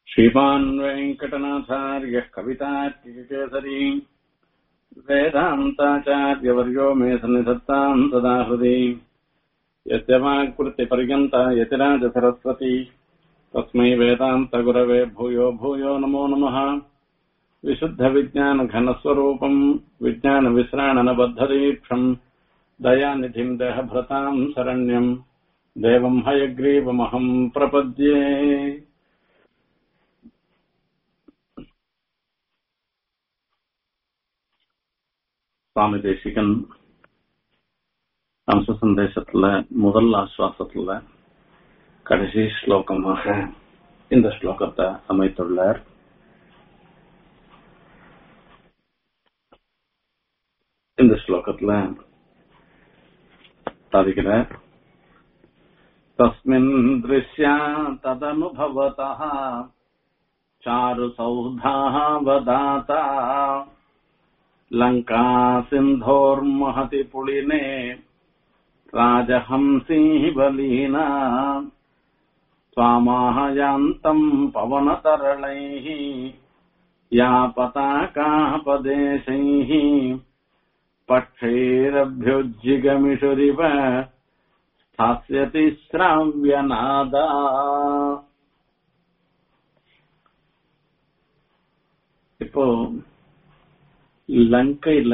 श्रीमान् वेङ्कटनाथार्यः कवितार्किकेसरी वेदान्ताचार्यवर्यो मे सन्निधत्ताम् सदा हृदि यस्य वाक्कृतिपर्यन्ता यतिराजसरस्वती तस्मै वेदान्तगुरवे भूयो भूयो नमो नमः विशुद्धविज्ञानघनस्वरूपम् विज्ञानविश्राणनबद्धदीक्षम् दयानिधिम् देहभृताम् शरण्यम् देवम् हयग्रीवमहम् प्रपद्ये சுவாமி தேசிகன் அம்ச சந்தேசத்துல முதல் ஆஸ்வாசத்துல கடைசி ஸ்லோகமாக இந்த ஸ்லோகத்தை அமைத்துள்ளார் இந்த ஸ்லோகத்துல சாதிக்கிறார் तस्मिन् दृश्या तदनुभवतः चारुसौधाः वदाता लङ्का सिन्धोर्महति पुलिने राजहंसीः बलीना स्वामाहयान्तम् पवनतरलैः या पताकाः पदेशैः पक्षैरभ्युज्जिगमिषुरिव स्थास्यति श्राव्यनादा இப்போ லங்கையில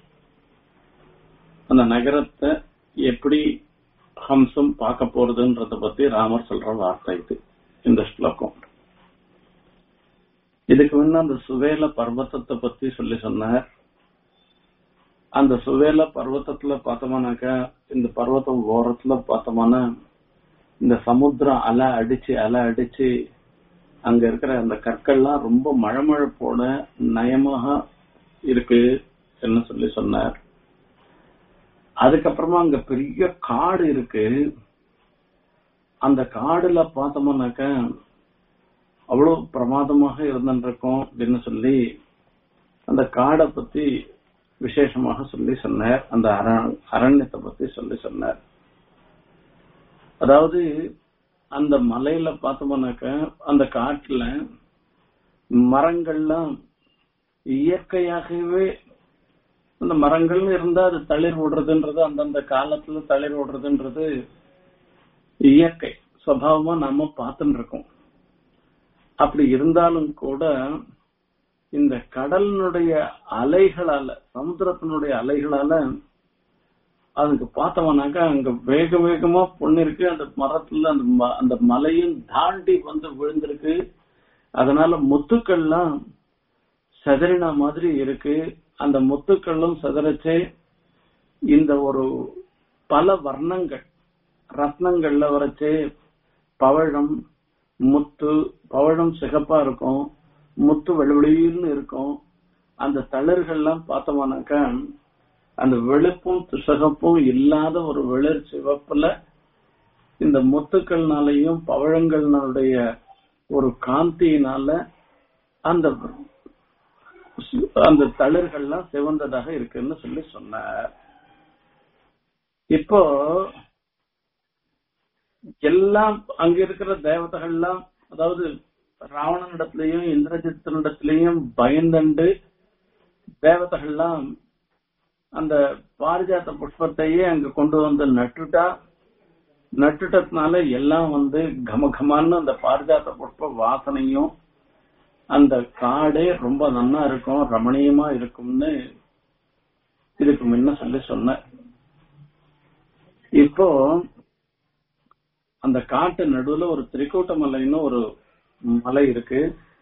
அந்த நகரத்தை எப்படி ஹம்சம் பார்க்க போறதுன்றத பத்தி ராமர் சொல்ற வார்த்தை இது இந்த ஸ்லோகம் இதுக்கு முன்ன அந்த சுவேல பர்வத்தத்தை பத்தி சொல்லி சொன்னார் அந்த சுவேல பர்வத்தத்துல பார்த்தோம்னாக்கா இந்த பர்வத்தம் ஓரத்துல பார்த்தோம்னா இந்த சமுத்திரம் அலை அடிச்சு அலை அடிச்சு அங்க இருக்கிற அந்த கற்கள்லாம் ரொம்ப மழை மழை போட நயமாக இருக்கு என்ன சொல்லி சொன்னார் அதுக்கப்புறமா அங்க பெரிய காடு இருக்கு அந்த காடுல பார்த்தோம்னாக்க அவ்வளவு பிரமாதமாக இருந்துருக்கும் அப்படின்னு சொல்லி அந்த காடை பத்தி விசேஷமாக சொல்லி சொன்னார் அந்த அரண்யத்தை பத்தி சொல்லி சொன்னார் அதாவது அந்த மலையில பார்த்தோம்னாக்க அந்த காட்டுல மரங்கள்லாம் இயற்கையாகவே அந்த மரங்கள் இருந்தா அது தளிர் விடுறதுன்றது அந்தந்த காலத்துல தளிர் விடுறதுன்றது இயற்கை சுவாவமா நாம பார்த்துட்டு இருக்கோம் அப்படி இருந்தாலும் கூட இந்த கடலினுடைய அலைகளால சமுத்திரத்தினுடைய அலைகளால அதுக்கு பார்த்தோம்னாக்கா அங்க வேக வேகமா பொண்ணிருக்கு அந்த மரத்துல அந்த அந்த மலையும் தாண்டி வந்து விழுந்திருக்கு அதனால முத்துக்கள்லாம் செதறின மாதிரி இருக்கு அந்த முத்துக்களும் செதறச்சே இந்த ஒரு பல வர்ணங்கள் ரத்னங்கள்ல வரைச்சே பவழம் முத்து பவழம் சிகப்பா இருக்கும் முத்து வெளுவெளின்னு இருக்கும் அந்த தளிர்கள்லாம் பார்த்தோம்னாக்கா அந்த வெளுப்பும் சிகப்பும் இல்லாத ஒரு வெளிர் சிவப்புல இந்த முத்துக்கள்னாலையும் பவழங்கள்னாலுடைய ஒரு காந்தியினால அந்த அந்த தளிர்கள்லாம் சிவந்ததாக இருக்குன்னு சொல்லி சொன்னார் இப்போ எல்லாம் அங்க இருக்கிற தேவதைகள்லாம் அதாவது ராவணனிடத்திலையும் இந்திரஜித்தனிடத்திலையும் பயந்தண்டு தேவதைகள்லாம் அந்த பாரிஜாத்த புஷ்பத்தையே அங்க கொண்டு வந்து நட்டுட்டா நட்டுட்டதுனால எல்லாம் வந்து கமகமான்னு அந்த பாரிஜாத்த புஷ்ப வாசனையும் அந்த காடே ரொம்ப நன்னா இருக்கும் ரமணீயமா இருக்கும்னு இதுக்கு முன்ன சொல்லி சொன்ன இப்போ அந்த காட்டு நடுவுல ஒரு திரிக்கூட்ட மலைன்னு ஒரு மலை இருக்கு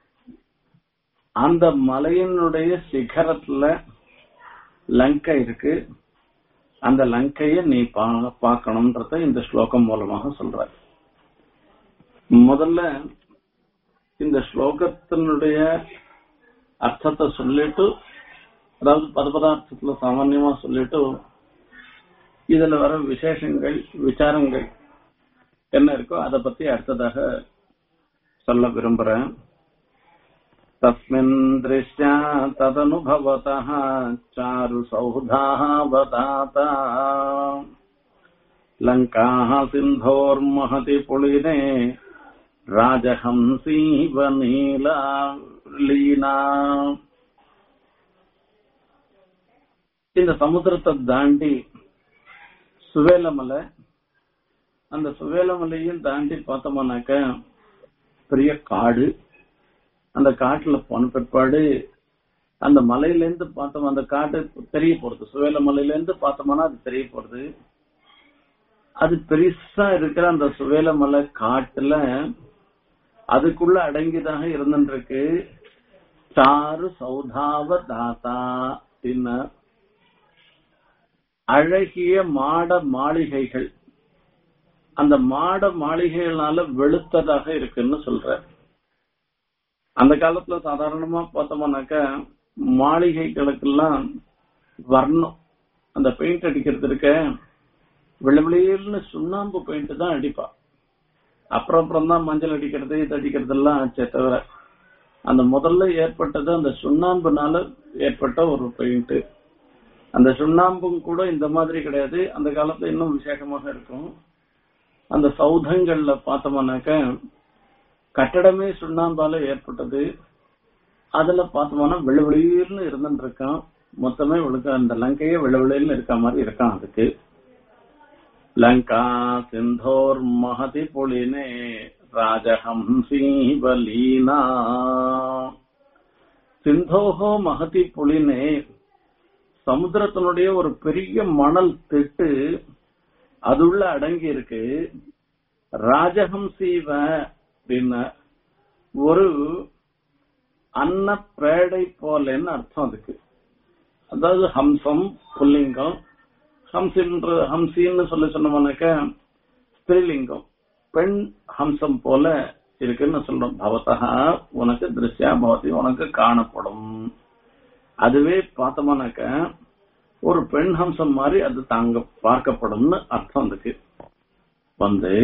அந்த மலையினுடைய சிகரத்துல லங்கை இருக்கு அந்த லங்கைய நீ பார்க்கணும்ன்றத இந்த ஸ்லோகம் மூலமாக சொல்ற முதல்ல இந்த ஸ்லோகத்தினுடைய அர்த்தத்தை சொல்லிட்டு அதாவது பதபதார்த்தத்துல சாமான்யமா சொல்லிட்டு இதுல வர விசேஷங்கள் விசாரங்கள் என்ன இருக்கோ அதை பத்தி அடுத்ததாக சொல்ல விரும்புறேன் तस्मिन् दृश्या तदनुभवतः चारु सौधाः वदाता लङ्काः सिन्धोर्महति पुलिने ராஜஹம்சீவ நீலா லீனா இந்த சமுத்திரத்தை தாண்டி சுவேலமலை அந்த சுவேலமலையும் தாண்டி பார்த்தோம்னாக்க பெரிய காடு அந்த காட்டுல போன பிற்பாடு அந்த மலையில இருந்து பார்த்தோம் அந்த காட்டு தெரிய போறது சுவேல மலையில இருந்து பார்த்தோம்னா அது தெரிய போறது அது பெருசா இருக்கிற அந்த சுவேல மலை காட்டுல அதுக்குள்ள அடங்கிதாக இருந்துருக்கு சாரு சௌதாவ தாத்தா அப்படின்னு அழகிய மாட மாளிகைகள் அந்த மாட மாளிகைகளால வெளுத்ததாக இருக்குன்னு சொல்ற அந்த காலத்துல சாதாரணமா பார்த்தோம்னாக்க மாளிகைகளுக்கெல்லாம் வர்ணம் அந்த பெயிண்ட் அடிக்கிறது இருக்க வெள்ளவெளியல்னு சுண்ணாம்பு பெயிண்ட் தான் அடிப்பா அப்புறம் அப்புறம் தான் மஞ்சள் அடிக்கிறது இது அடிக்கிறது எல்லாம் ஆச்சே தவிர அந்த முதல்ல ஏற்பட்டது அந்த சுண்ணாம்புனால ஏற்பட்ட ஒரு பெயிண்ட் அந்த சுண்ணாம்பும் கூட இந்த மாதிரி கிடையாது அந்த காலத்துல இன்னும் விசேஷமாக இருக்கும் அந்த சௌதங்கள்ல பார்த்தோம்னாக்க கட்டடமே சுண்ணாம்பால ஏற்பட்டது அதுல பார்த்தோம்னா வெள்ளவெளியில்னு இருந்துட்டு இருக்கான் மொத்தமே விழுக்க அந்த லங்கையே வெள்ளவெளியில்னு இருக்க மாதிரி இருக்கான் அதுக்கு லங்கா சிந்தோர் மகதி புலினே ராஜஹம்சீவலீனா சிந்தோகோ மகதி புலினே சமுத்திரத்தினுடைய ஒரு பெரிய மணல் திட்டு அதுள்ள அடங்கி இருக்கு ராஜஹம்சீவ அப்படின்னா ஒரு அன்ன பேடை போலன்னு அர்த்தம் அதுக்கு அதாவது ஹம்சம் புல்லிங்கம் ஹம்சின்ற ஹம்சின்னு சொல்லி சொன்னோம்னாக்க ஸ்திரீலிங்கம் பெண் ஹம்சம் போல இருக்குன்னு சொல்றோம் பவத்தா உனக்கு திருஷ்யா பவதி உனக்கு காணப்படும் அதுவே பார்த்தோம்னாக்க ஒரு பெண் ஹம்சம் மாதிரி அது தாங்க பார்க்கப்படும்னு அர்த்தம் அதுக்கு வந்து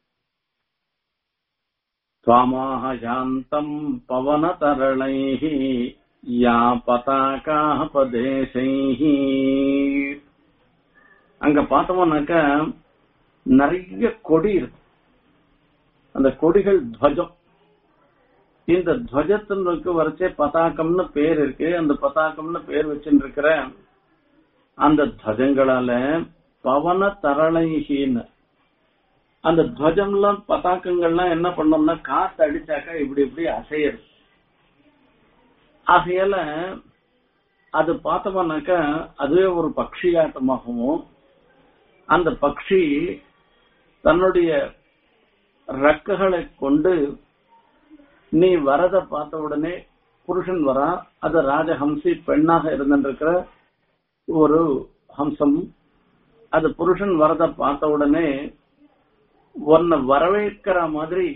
त्वामाह यान्तम् पवनतरलैः या पताकाः பதேசைः அங்க பார்த்தோம்னாக்க நிறைய கொடி இருக்கு அந்த கொடிகள் துவஜம் இந்த துவஜத்தினுக்கு வரைச்சே பதாக்கம்னு பேர் இருக்கு அந்த பதாக்கம்னு பேர் வச்சுட்டு இருக்கிற அந்த துவஜங்களால பவன தரளைகின்னு அந்த துவஜம்லாம் பதாக்கங்கள்லாம் என்ன பண்ணோம்னா காத்து அடிச்சாக்கா இப்படி இப்படி அசையுது ஆகையால அது பார்த்தோம்னாக்கா அதுவே ஒரு பக்ஷியாட்டமாகவும் அந்த பக்ஷி தன்னுடைய ரெக்கைகளை கொண்டு நீ வரத பார்த்த உடனே புருஷன் வரா அது ராஜஹம்சி பெண்ணாக இருந்திருக்கிற ஒரு ஹம்சம் அது புருஷன் வரத பார்த்த உடனே உன்னை வரவேற்கிற மாதிரி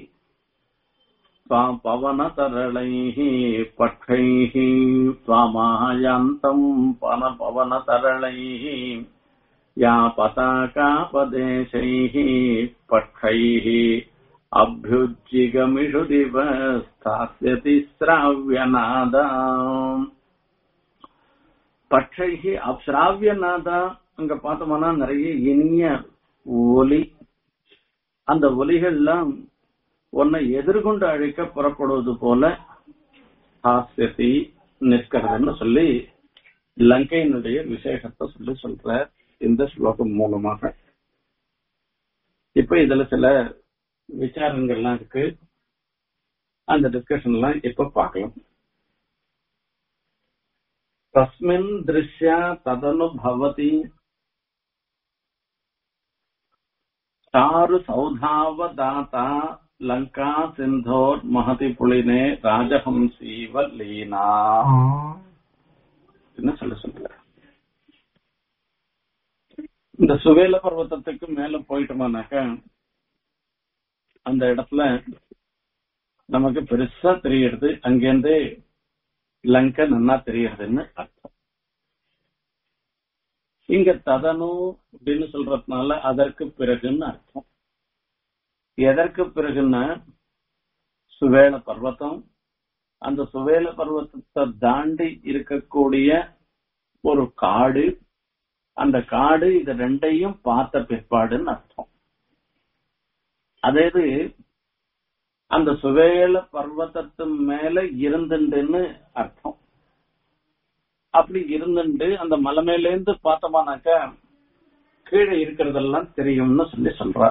பவன தரளைஹி பட்டைஹி சுவாமாயாந்தம் பன பவன தரளைஹி யா பதாகா பதேசைஹி பட்டைஹி அபியுஜ்ஜிகமிஷுதிவ ஸ்தாஸ்யதி ஸ்ராவியநாதாம் பட்டைஹி அப்ஸ்ராவியநாதா அங்க பார்த்தோம்னா நிறைய இனிய ஒலி அந்த ஒலிகள்லாம் உன்னை எதிர்கொண்டு அழைக்க புறப்படுவது போல ஹாஸ்யதி நிற்கிறதுன்னு சொல்லி லங்கையினுடைய விசேஷத்தை சொல்லி சொல்ற இந்த ஸ்லோகம் மூலமாக இப்ப இதுல சில விசாரங்கள்லாம் இருக்கு அந்த டிஸ்கஷன் எல்லாம் இப்ப பார்க்கலாம் தஸ்மின் திருஷ்யா ததனுபவதி చారు సౌధావదాత లంకా సింధోర్ మహతి పులినే ராஜஹம்சீவ லீனா என்ன சொல்ல சொல்ல இந்த சுவேல பர்வத்தத்துக்கு மேல போயிட்டோமானாக்க அந்த இடத்துல நமக்கு பெருசா தெரியறது அங்கேருந்து லங்கை நன்னா தெரியறதுன்னு அர்த்தம் இங்க ததனு அப்படின்னு சொல்றதுனால அதற்கு பிறகுன்னு அர்த்தம் எதற்கு பிறகுன்னா சுவேல பர்வத்தம் அந்த சுவேல பர்வத்தத்தை தாண்டி இருக்கக்கூடிய ஒரு காடு அந்த காடு இது ரெண்டையும் பார்த்த பிற்பாடுன்னு அர்த்தம் அதாவது அந்த சுவேல பர்வதத்து மேல இருந்துண்டுன்னு அர்த்தம் அப்படி இருந்துட்டு அந்த மலை மேல இருந்து பார்த்தோமானாக்கா கீழே இருக்கிறதெல்லாம் தெரியும்னு சொல்லி சொல்றா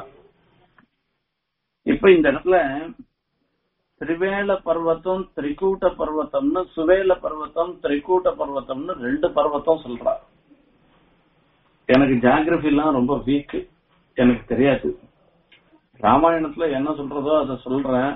இப்ப இந்த இடத்துல திரிவேல பர்வத்தம் திரிகூட்ட பர்வத்தம்னு சுவேல பர்வத்தம் திரிகூட்ட பர்வத்தம்னு ரெண்டு பர்வத்தம் சொல்றா எனக்கு ஜாகிரபி எல்லாம் ரொம்ப வீக் எனக்கு தெரியாது ராமாயணத்துல என்ன சொல்றதோ அதை சொல்றேன்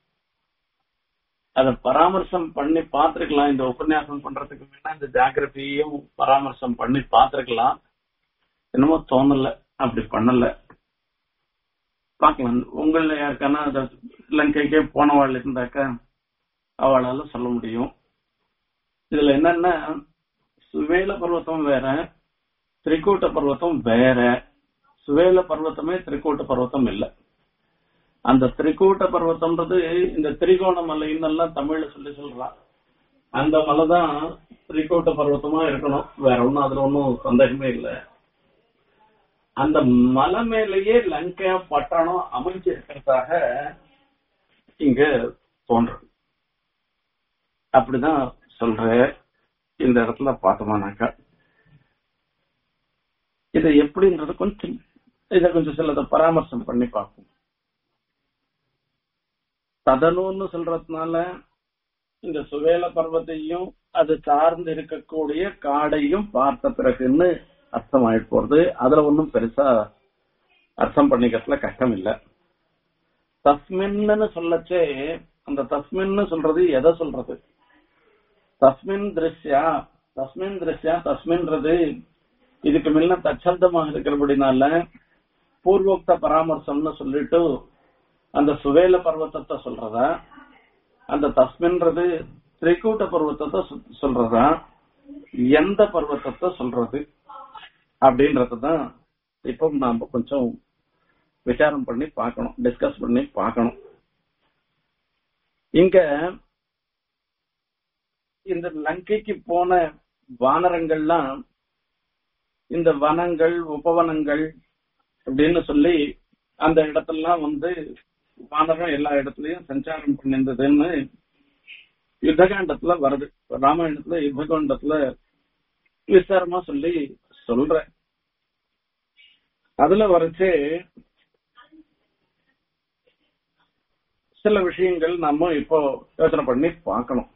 அதை பராமர்சம் பண்ணி பார்த்திருக்கலாம் இந்த உபன்யாசம் பண்றதுக்கு வேணா இந்த ஜாகிரபியையும் பராமர்சம் பண்ணி பார்த்திருக்கலாம் என்னமோ தோணல அப்படி பண்ணல பார்க்கலாம் உங்கள யாருக்கான அந்த லங்கைக்கே போனவாள் இருந்தாக்கா அவளால சொல்ல முடியும் இதுல என்னன்னா சுவேல பர்வத்தம் வேற திரிகூட்ட பர்வத்தம் வேற சுவேல பர்வத்தமே திரிகூட்ட பர்வத்தம் இல்ல அந்த திரிகூட்ட பர்வத்தம்ன்றது இந்த திரிகோண மலைன்னு எல்லாம் தமிழ்ல சொல்லி சொல்றான் அந்த மலை தான் திரிகூட்ட பர்வத்தமா இருக்கணும் வேற ஒண்ணும் அதுல ஒன்றும் சந்தேகமே இல்லை அந்த மலை மேலேயே லங்கா பட்டணம் அமைஞ்சிருக்கிறதாக இங்க தோன்றும் அப்படிதான் சொல்ற இந்த இடத்துல பார்த்தோமானாக்கா இது எப்படின்றது கொஞ்சம் இதை கொஞ்சம் சிலதை பராமர்சம் பண்ணி பார்ப்போம் ததனுன்னு சொல்றதுனால இந்த சுவேல பர்வத்தையும் அது சார்ந்து இருக்கக்கூடிய காடையும் பார்த்த பிறகுன்னு அர்த்தம் ஆயிட்டு போறது அதுல ஒன்றும் பெருசா அர்த்தம் பண்ணிக்கிறதுல கஷ்டம் இல்ல தஸ்மின்னு சொல்லச்சே அந்த தஸ்மின்னு சொல்றது எதை சொல்றது தஸ்மின் திருஷ்யா தஸ்மின் திருஷ்யா தஸ்மின்றது இதுக்கு முன்ன தச்சப்தமாக இருக்கிறபடினால பூர்வோக்த பராமர்சம்னு சொல்லிட்டு அந்த சுவேல பர்வத்தத்தை சொல்றதா அந்த தஸ்மின்றது திரிகூட்ட பர்வத்தத்தை சொல்றதா எந்த பர்வத்தத்தை சொல்றது அப்படின்றதுதான் இப்போ நாம கொஞ்சம் விசாரம் பண்ணி பார்க்கணும் டிஸ்கஸ் பண்ணி பார்க்கணும் இங்க இந்த லங்கைக்கு போன வானரங்கள்லாம் இந்த வனங்கள் உபவனங்கள் அப்படின்னு சொல்லி அந்த இடத்தெல்லாம் வந்து வானரம் எல்லா இடத்துலயும் சஞ்சாரம் பண்ணிருந்ததுன்னு யுத்தகாண்டத்துல வருது ராமாயணத்துல யுத்தகாண்டத்துல விசாரமா சொல்லி சொல்ற அதுல வரைச்சு சில விஷயங்கள் நம்ம இப்போ யோசனை பண்ணி பார்க்கணும்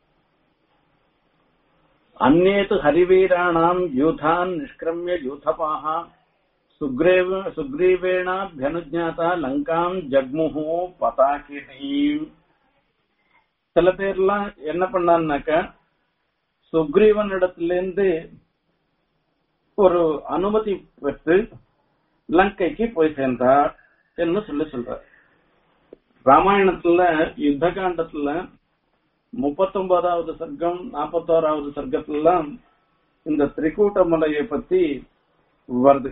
அந்நேத்து ஹரிவீராணாம் யூதான் நிஷ்கிரமிய யூதபாக சுக்ரேவ சுக்ரீவேணாபியனுஜாதா லங்காம் ஜக்முஹு பதாகினீம் சில பேர்லாம் என்ன பண்ணான்னாக்கா சுக்ரீவன் இடத்திலிருந்து ஒரு அனுமதி பெற்று லங்கைக்கு போய் சேர்ந்தார் என்று சொல்லி சொல்ற ராமாயணத்துல யுத்த காண்டத்துல முப்பத்தொன்பதாவது சர்க்கம் நாற்பத்தோராவது சர்க்கத்துலாம் இந்த திரிகூட்ட மலையை பத்தி வருது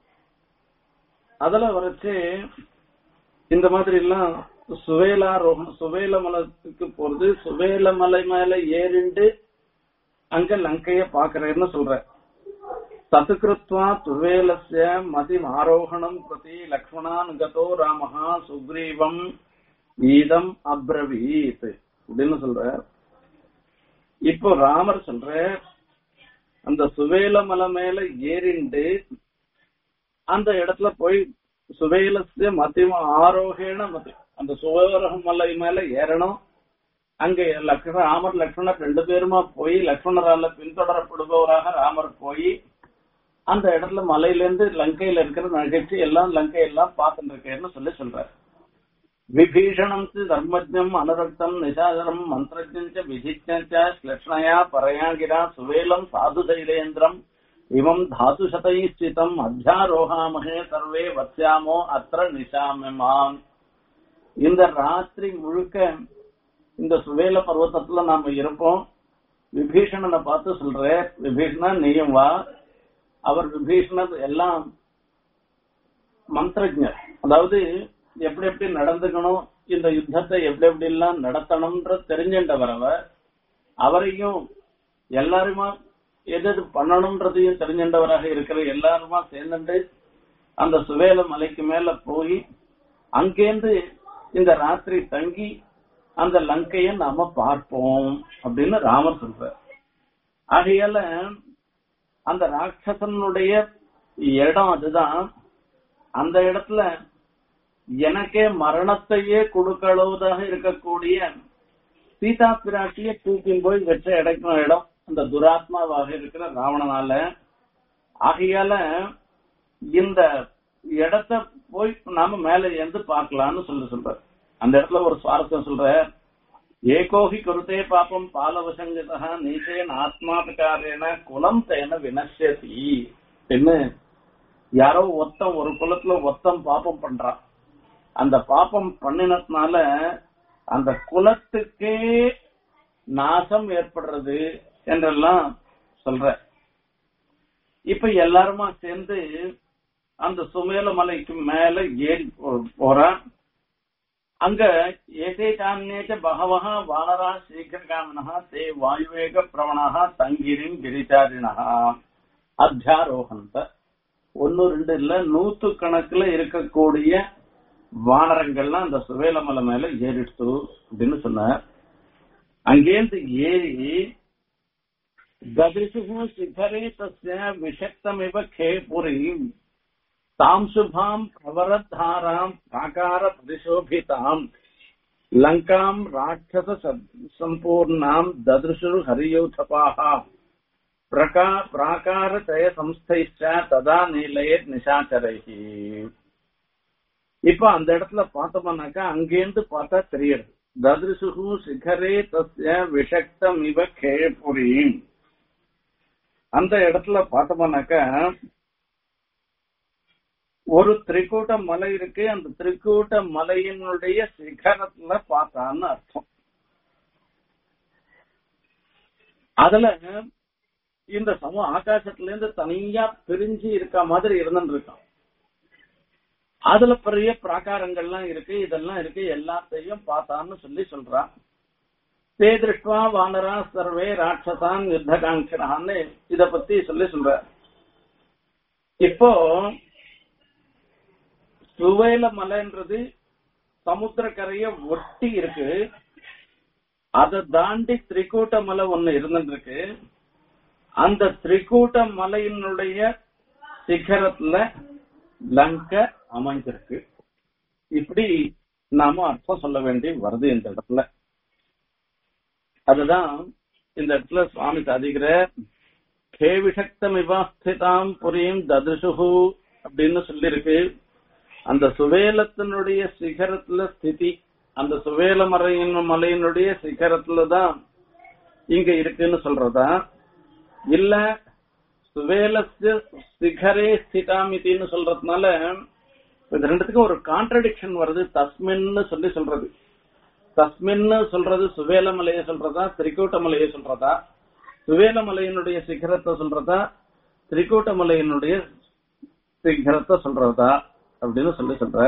அதுல வரைச்சு இந்த மாதிரி எல்லாம் சுவேலாரோகணம் சுவேல மலத்துக்கு போறது சுவேல மலை மேல ஏறிண்டு அங்க லங்கைய பாக்குறேன்னு சொல்ற சதுகிருத்வா துவேலஸ்ய மதிம் ஆரோகணம் பிரதி லக்ஷ்மணான் கதோ ராமஹா சுக்ரீவம் ஈதம் அப்ரவீத் அப்படின்னு சொல்ற இப்போ ராமர் சொல்ற அந்த சுவேல மலை மேல ஏறிண்டு அந்த இடத்துல போய் சுவேலஸ்ய மதிம ஆரோகேன மதி அந்த சுவேர மலை மேல ஏறணும் அங்க லக்ஷ்மண ராமர் லக்ஷ்மணர் ரெண்டு பேருமா போய் லக்ஷ்மணரால பின்தொடரப்படுபவராக ராமர் போய் அந்த இடத்துல மலையில இருந்து லங்கையில இருக்கிற நிகழ்ச்சி எல்லாம் லங்கை எல்லாம் பார்த்துட்டு இருக்கேன்னு சொல்லி சொல்றாரு விபீஷணம் தர்மஜம் அனுரக்தம் நிசாதரம் மந்திரஜம் விதிஜ்ஞ ஸ்லக்ஷ்ணயா பரயாகிரா சுவேலம் சாது தைலேந்திரம் இவம் தாது சதைஸ்திதம் அத்தியாரோகாமகே சர்வே வத்யாமோ அத்திர நிஷாமிமான் இந்த ராத்திரி முழுக்க இந்த சுவேல பர்வத்தத்துல நாம இருப்போம் விபீஷணனை பார்த்து சொல்ற விபீஷணன் நீயும் வா அவர் விபீஷணர் எல்லாம் மந்திரஜர் அதாவது எப்படி எப்படி நடந்துக்கணும் இந்த யுத்தத்தை எப்படி எப்படி எல்லாம் நடத்தணும்ன்ற தெரிஞ்சின்றவர் அவர் அவரையும் எல்லாருமா எது எது பண்ணணும்ன்றதையும் தெரிஞ்சின்றவராக இருக்கிற எல்லாருமா சேர்ந்துட்டு அந்த சுவேல மலைக்கு மேல போய் அங்கேருந்து இந்த ராத்திரி தங்கி அந்த லங்கைய நாம பார்ப்போம் அப்படின்னு ராமர் சொல்ற ஆகையால அந்த ராட்சசனுடைய இடம் அதுதான் அந்த இடத்துல எனக்கே மரணத்தையே கொடுக்களவுதாக இருக்கக்கூடிய சீதா பிராட்டிய தூக்கின் போய் வச்ச இடம் இடம் அந்த துராத்மாவாக இருக்கிற ராவணனால ஆகையால இந்த இடத்த போய் நாம மேல இருந்து பார்க்கலாம்னு சொல்லி சொல்ற அந்த இடத்துல ஒரு சுவாரஸ்யம் சொல்ற ஏகோகி குருத்தே பாப்பம் பாலவசங்கதா நீச்சேன் ஆத்மாபிகாரேன குலம் தேன வினஷ்யதி என்ன யாரோ ஒத்தம் ஒரு குலத்துல ஒத்தம் பாப்பம் பண்றான் அந்த பாப்பம் பண்ணினதுனால அந்த குலத்துக்கே நாசம் ஏற்படுறது என்றெல்லாம் சொல்ற இப்ப எல்லாருமா சேர்ந்து அந்த சுமேல மலைக்கு மேல ஏறி போறான் அங்க ஏதே காமியேச்ச பகவஹ வானரா சீக்கிரகாமினா தே வாயுவேக பிரவணா தங்கிரின் கிரிச்சாரினா அத்தியாரோகந்த ஒன்னு ரெண்டு இல்ல நூத்து கணக்குல இருக்கக்கூடிய வானரங்கள்லாம் அந்த சுவேலமலை மேல ஏறிடுத்து அப்படின்னு சொன்னார் அங்கேருந்து ஏறி ததிசு சிகரே தஸ்ய விஷக்தமிவ கேபுரி தாம் சுபாம் பிரவரத்தாராம் காகார பிரதிசோபிதாம் லங்காம் ராட்சச சம்பூர்ணாம் ததிருஷு ஹரியூதபாக பிரகா பிராகாரதய சம்ஸ்தைச்ச ததா நீலையே நிஷாச்சரைஹி இப்ப அந்த இடத்துல பார்த்தோம்னாக்கா அங்கேருந்து பார்த்தா தெரியுது ததிருசுகு சிகரே தஸ்ய விஷக்தம் இவ கேபுரி அந்த இடத்துல பார்த்தோம்னாக்கா ஒரு திரிகூட்ட மலை இருக்கு அந்த திரிகூட்ட மலையினுடைய சிகரத்துல பார்த்தான்னு அர்த்தம் அதுல இந்த சமூக ஆகாசத்துல இருந்து தனியா பிரிஞ்சு இருக்க மாதிரி இருந்துட்டு இருக்கான் அதுல பெரிய பிராகாரங்கள்லாம் இருக்கு இதெல்லாம் இருக்கு எல்லாத்தையும் பார்த்தான்னு சொல்லி சொல்றான் தே திருஷ்டுவா வானரா சர்வே ராட்சசான் யுத்தகாங்கிரான்னு இத பத்தி சொல்லி சொல்ற இப்போ சுவேல மலைன்றது சமுத்திரக்கரைய ஒட்டி இருக்கு அதை தாண்டி திரிகூட்ட மலை ஒண்ணு இருந்துட்டு இருக்கு அந்த திரிகூட்ட மலையினுடைய சிகரத்துல லங்க அமைஞ்சிருக்கு இப்படி நாம அர்த்தம் சொல்ல வேண்டி வருது இந்த இடத்துல அதுதான் இந்த இடத்துல சுவாமி சாதிக்கிற கே விஷக்தம் இவாஸ்திதாம் புரியும் ததுசுகு அப்படின்னு சொல்லியிருக்கு அந்த சுவேலத்தினுடைய சிகரத்துல ஸ்திதி அந்த சுவேல மலையின் மலையினுடைய சிகரத்துல தான் இங்க இருக்குன்னு சொல்றதா இல்ல சுவேலஸ்ய சிகரே ஸ்திதாமித்தின்னு சொல்றதுனால இது ரெண்டுத்துக்கும் ஒரு கான்ட்ரடிக்ஷன் வருது தஸ்மின்னு சொல்லி சொல்றது தஸ்மின்னு சொல்றது சுவேல மலையை சொல்றதா திரிகூட்ட மலையை சொல்றதா சுவேல மலையினுடைய சிகரத்தை சொல்றதா திரிகூட்ட மலையினுடைய சிகரத்தை சொல்றதா அப்படின்னு சொல்லி சொல்ற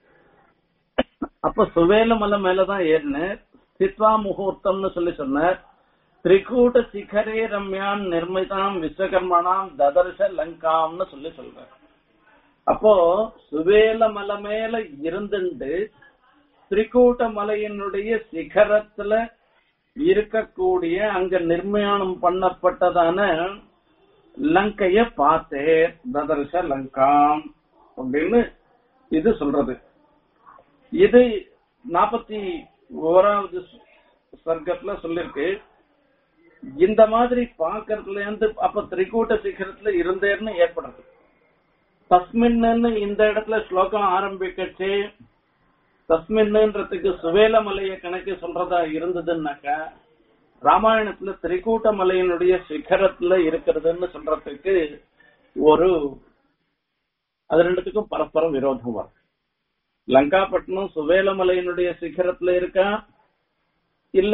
அப்ப சுவேல மலை மேலதான் ஏறினேன் ஸ்தித்வா முகூர்த்தம்னு சொல்லி சொன்னார் திரிகூட்ட சிகரே ரம்யான் நிர்மிதாம் விஸ்வகர்மனாம் ததர்ஷ லங்காம்னு சொல்லி சொல்ற அப்போ சுவேல மலை மேல இருந்துண்டு திரிகூட்ட மலையினுடைய சிகரத்துல இருக்கக்கூடிய அங்க நிர்மாணம் பண்ணப்பட்டதான லங்கைய பார்த்தே ததர்ஷ லங்காம் அப்படின்னு இது சொல்றது இது நாற்பத்தி ஓராவது சர்க்கத்துல சொல்லிருக்கு இந்த மாதிரி பாக்கறதுல இருந்து அப்ப திரிகூட்ட சிகரத்துல இருந்தேன்னு ஏற்படுறது தஸ்மின்னு இந்த இடத்துல ஸ்லோகம் ஆரம்பிக்கச்சு தஸ்மின்ன்றதுக்கு சுவேல மலைய கணக்கு சொல்றதா இருந்ததுன்னாக்கா ராமாயணத்துல திரிகூட்ட மலையினுடைய சிகரத்துல இருக்கிறதுன்னு சொல்றதுக்கு ஒரு அது ரெண்டுத்துக்கும் பரஸ்பரம் விரோதம் வரும் லங்காப்பட்டினம் சுவேல மலையினுடைய சிகரத்துல இருக்கா இல்ல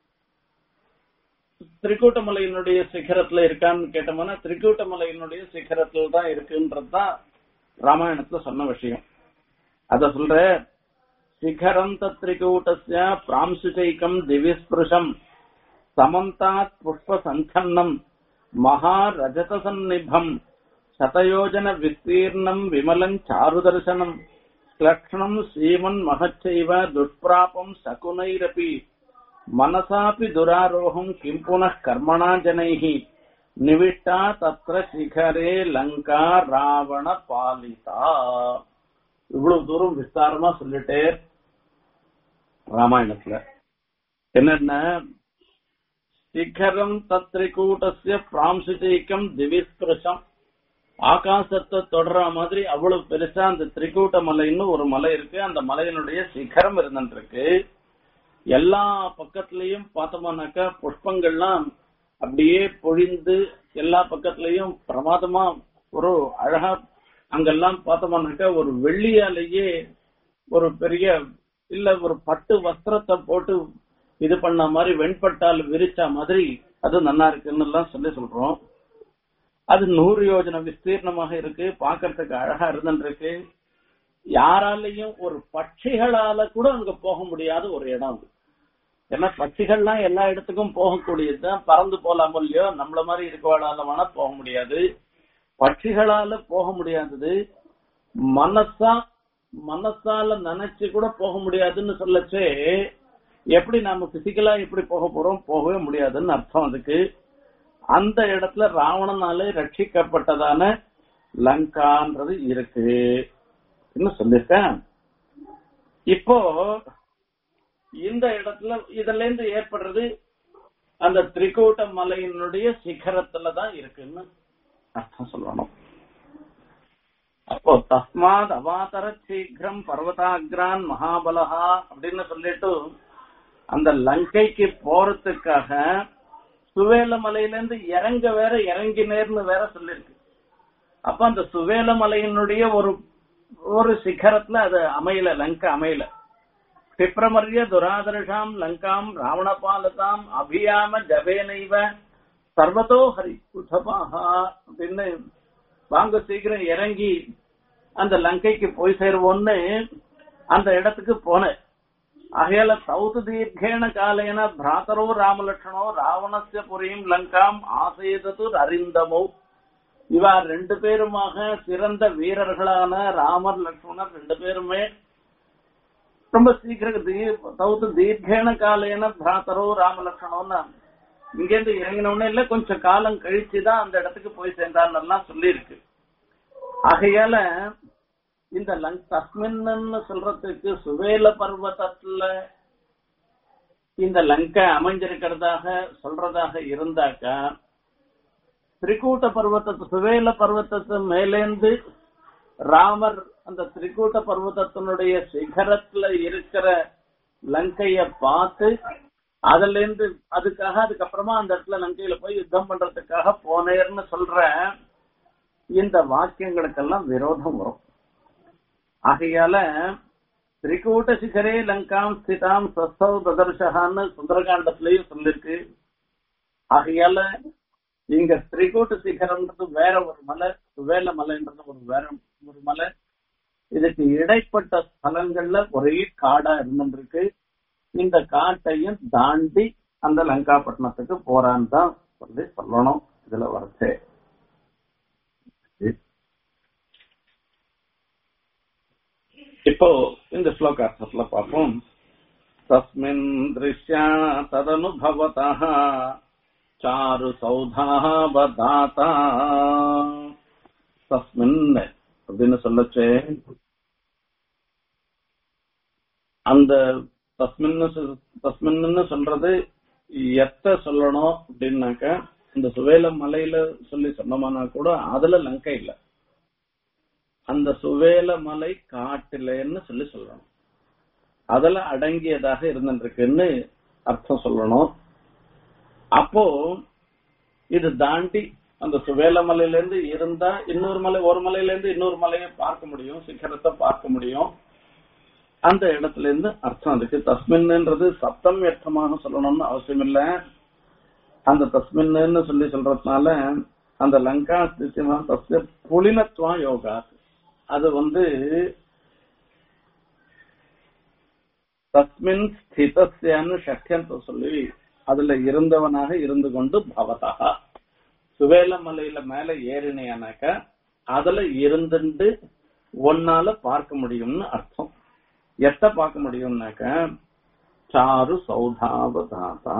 திரிகூட்டமலையினுடைய சிகரத்துல இருக்கான்னு கேட்டோம்னா திரிகூட்டமலையினுடைய சிகரத்துல தான் இருக்குன்றதுதான் ராமாயணத்துல சொன்ன விஷயம் அத சொல்ற சிகரம் திரிகூட்டஸ்ய பிராம்சுச்சைக்கம் திவிஸ்பிருஷம் சமந்தாத் புஷ்ப சந்தன்னம் மகா ரஜத சந்நிபம் சதயோஜன விஸ்தீர்ணம் விமலம் சாருதர்சனம் லக்ஷணம் சீமன் மகச்சைவ துஷ்பிராபம் சகுனைரபி மனசாபி துராரோகம் கிம் புனः கர்மணா ஜனைஹி நிவிட்டா தத்ர சிகரே லங்கா ராவண பாலிதா இவ்வளவு தூரம் விஸ்தாரமா சொல்லிட்டே ராமாயணத்துல என்னென்ன சிகரம் தத்ரிகூட்டசிய பிராம்சிதீக்கம் திவிஸ்பிருஷம் ஆகாசத்தை தொடர மாதிரி அவ்வளவு பெருசா அந்த திரிகூட்ட மலைன்னு ஒரு மலை இருக்கு அந்த மலையினுடைய சிகரம் இருந்துருக்கு எல்லா பக்கத்துலயும் பார்த்தோம்னாக்கா புஷ்பங்கள்லாம் அப்படியே பொழிந்து எல்லா பக்கத்துலயும் பிரமாதமா ஒரு அழகா அங்கெல்லாம் பார்த்தோம்னாக்கா ஒரு வெள்ளியாலேயே ஒரு பெரிய இல்ல ஒரு பட்டு வஸ்திரத்தை போட்டு இது பண்ண மாதிரி வெண்பட்டால் விரிச்ச மாதிரி அது நல்லா இருக்குன்னு எல்லாம் சொல்லி சொல்றோம் அது நூறு யோஜனை விஸ்தீர்ணமாக இருக்கு பாக்குறதுக்கு அழகா இருந்துருக்கு யாராலையும் ஒரு பட்சிகளால கூட அங்க போக முடியாத ஒரு இடம் அது ஏன்னா பட்சிகள்லாம் எல்லா இடத்துக்கும் போகக்கூடியதுதான் பறந்து போலாம் இல்லையோ நம்மள மாதிரி இருக்கவாளால வேணா போக முடியாது பட்சிகளால போக முடியாதது மனசா மனசால நினைச்சு கூட போக முடியாதுன்னு சொல்லச்சே எப்படி நாம பிசிக்கலா எப்படி போக போறோம் போகவே முடியாதுன்னு அர்த்தம் அதுக்கு அந்த இடத்துல ராவணனாலே ரட்சிக்கப்பட்டதான லங்கான்றது இருக்கு சொல்லிருக்கேன் இப்போ இந்த இடத்துல இதுல இருந்து ஏற்படுறது அந்த திரிகூட்ட மலையினுடைய சிகரத்துல தான் இருக்குன்னு அர்த்தம் சொல்லணும் அப்போ தஸ்மாத் அவாதர சீக்கிரம் பர்வதாகிரான் மகாபலஹா அப்படின்னு சொல்லிட்டு அந்த லங்கைக்கு போறதுக்காக சுவேல மலையிலிருந்து இறங்க வேற இறங்கினேர்னு வேற சொல்லிருக்கு அப்ப அந்த சுவேல மலையினுடைய ஒரு ஒரு சிகரத்துல அது அமையல லங்கா அமையல பிப்ரமரிய துராதர்ஷாம் லங்காம் ராவணபாலதாம் அபியாம ஜபேனைவ சர்வதோ ஹரி உதபாகா அப்படின்னு வாங்க சீக்கிரம் இறங்கி அந்த லங்கைக்கு போய் சேருவோம்னு அந்த இடத்துக்கு போனேன் ஆகையால சௌத்து தீர்க்கேண காலேன பிராத்தரோ ராமலட்சணோ ராவணஸ்ய புரியும் லங்காம் ஆசைதது அறிந்தமோ இவா ரெண்டு பேருமாக சிறந்த வீரர்களான ராமர் லட்சுமணர் ரெண்டு பேருமே ரொம்ப சீக்கிரம் சௌத்து தீர்க்கேண காலேன பிராத்தரோ ராமலட்சணோன்னு இங்கேருந்து இறங்கினவுடனே இல்ல கொஞ்சம் காலம் கழிச்சுதான் அந்த இடத்துக்கு போய் சேர்ந்தான்னு சொல்லி இருக்கு ஆகையால இந்த லங் தஸ்மின்னு சொல்றதுக்கு சுவேல பர்வதத்துல இந்த லங்கை அமைஞ்சிருக்கிறதாக சொல்றதாக இருந்தாக்கா திரிகூட்ட பர்வத்தத்து சுவேல பர்வத்தத்து மேலேந்து ராமர் அந்த திரிகூட்ட பர்வதத்தினுடைய சிகரத்துல இருக்கிற லங்கைய பார்த்து அதுல இருந்து அதுக்காக அதுக்கப்புறமா அந்த இடத்துல லங்கையில போய் யுத்தம் பண்றதுக்காக போனேர்னு சொல்ற இந்த வாக்கியங்களுக்கெல்லாம் விரோதம் வரும் ஆகையால திரிகூட்ட சிகரே லங்காம் ஸ்திதாம் சஸ்தவ் ததர்ஷகான்னு சுந்தரகாண்டத்திலையும் சொல்லிருக்கு ஆகையால இங்க திரிகூட்ட சிகரம்ன்றது வேற ஒரு மலை சுவேல மலைன்றது ஒரு வேற ஒரு மலை இதுக்கு இடைப்பட்ட ஸ்தலங்கள்ல ஒரே காடா இருந்துருக்கு இந்த காட்டையும் தாண்டி அந்த லங்காப்பட்டினத்துக்கு போறான்னு தான் சொல்லி சொல்லணும் இதுல வரச்சே இப்போ இந்த ஸ்லோகார்த்தத்துல பார்ப்போம் தஸ்மின் திருஷ்யா ததனுபவத சாரு சௌதாபதாத்தா தஸ்மின் அப்படின்னு சொல்லச்சே அந்த தஸ்மின்னு தஸ்மின்னு சொல்றது எத்த சொல்லணும் அப்படின்னாக்க இந்த சுவேல மலையில சொல்லி சொன்னோம்னா கூட அதுல லங்கை இல்ல அந்த சுவேல மலை காட்டுலன்னு சொல்லி சொல்லணும் அதுல அடங்கியதாக இருந்துருக்குன்னு அர்த்தம் சொல்லணும் அப்போ இது தாண்டி அந்த சுவேல மலையில இருந்து இருந்தா இன்னொரு மலை ஒரு மலையில இருந்து இன்னொரு மலையை பார்க்க முடியும் சிகரத்தை பார்க்க முடியும் அந்த இடத்துல இருந்து அர்த்தம் அதுக்கு தஸ்மின்ன்றது சப்தம் அர்த்தமாக சொல்லணும்னு அவசியம் இல்ல அந்த தஸ்மின்னு சொல்லி சொல்றதுனால அந்த லங்கா ஸ்தித்திமா தஸ்ய புலினத்துவா யோகா அது வந்து தஸ்மின் ஸ்திதஸ்யான்னு ஷட்யந்த சொல்லி அதுல இருந்தவனாக இருந்து கொண்டு பவதா சுவேல மலையில மேல ஏறினையானாக்க அதுல இருந்துட்டு ஒன்னால பார்க்க முடியும்னு அர்த்தம் எத்த பார்க்க முடியும்னாக்க சாரு சௌதாவதாதா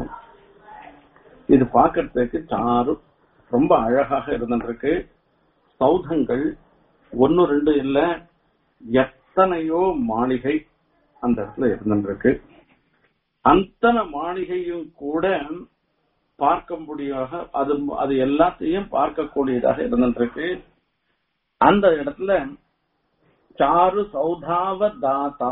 இது பார்க்கறதுக்கு சாரு ரொம்ப அழகாக இருந்துருக்கு சௌதங்கள் ஒன்னு ரெண்டு இல்ல எத்தனையோ மாளிகை அந்த இடத்துல இருந்துருக்கு அத்தனை மாளிகையும் கூட பார்க்கும்படியாக அது அது எல்லாத்தையும் பார்க்கக்கூடியதாக இருந்துருக்கு அந்த இடத்துல சாரு சௌதாவ தாத்தா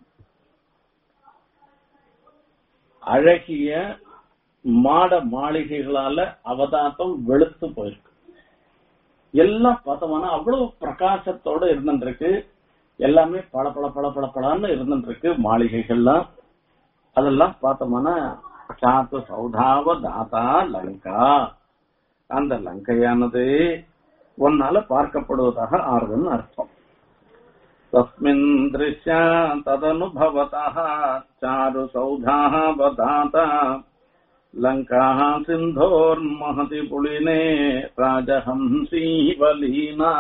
அழகிய மாட மாளிகைகளால அவதாத்தம் வெளுத்து போயிருக்கு எல்லாம் பார்த்தோம்னா அவ்வளவு பிரகாசத்தோட இருந்துருக்கு எல்லாமே பள பள பள பள பளன்னு இருந்துருக்கு மாளிகைகள்லாம் அதெல்லாம் பார்த்தோம்னா சாத்து சௌதாவ தாத்தா லங்கா அந்த லங்கையானது ஒன்னால பார்க்கப்படுவதாக ஆறுதுன்னு அர்த்தம் தஸ்மின் திருஷ்யா ததனுபவதः சாரு சௌதாவதாதா லங்கா சிந்தோர்மஹதி புலினே ராஜஹம்சீவலீனா